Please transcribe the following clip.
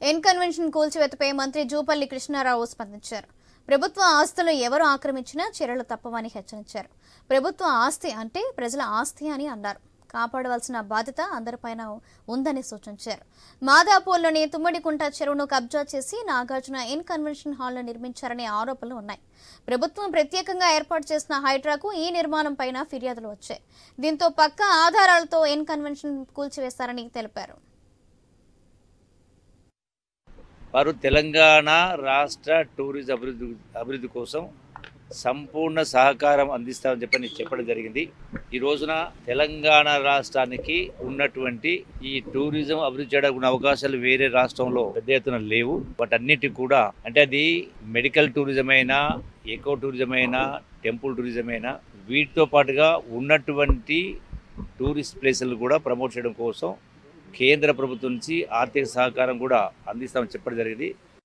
N convention కూల్చివేతపై మంత్రి జూపల్లి కృష్ణారావు స్పందించారు ప్రభుత్వ ఆస్తులు ఎవరు ఆక్రమించినా చర్యలు తప్పవని హెచ్చరించారు ప్రభుత్వ ఆస్తి అంటే ప్రజల ఆస్తి అని అన్నారు కాపాడవలసిన బాధ్యత అందరిపైన ఉందని సూచించారు మాదాపూర్లోని తుమ్మడికుంట చెరువును కబ్జా చేసి నాగార్జున ఇన్ కన్వెన్షన్ హాల్ను నిర్మించారనే ఆరోపణలు ఉన్నాయి ప్రభుత్వం ప్రత్యేకంగా ఏర్పాటు చేసిన హైడ్రాకు ఈ నిర్మాణం పైన ఫిర్యాదులు వచ్చాయి దీంతో పక్క ఆధారాలతో ఇన్ కన్వెన్షన్ కూల్చివేశారని తెలిపారు వారు తెలంగాణ రాష్ట్ర టూరిజం అభివృద్ధి అభివృద్ధి కోసం సంపూర్ణ సహకారం అందిస్తామని చెప్పని చెప్పడం జరిగింది ఈ రోజున తెలంగాణ రాష్ట్రానికి ఉన్నటువంటి ఈ టూరిజం అభివృద్ధి చేయడానికి ఉన్న అవకాశాలు వేరే రాష్ట్రంలో పెద్ద ఎత్తున లేవు వాటన్నిటి కూడా అంటే అది మెడికల్ టూరిజం అయినా ఎకో టూరిజం అయినా టెంపుల్ టూరిజం అయినా వీటితో పాటుగా ఉన్నటువంటి టూరిస్ట్ ప్లేసులు కూడా ప్రమోట్ చేయడం కోసం కేంద్ర ప్రభుత్వం నుంచి ఆర్థిక సహకారం కూడా అందిస్తామని చెప్పడం జరిగింది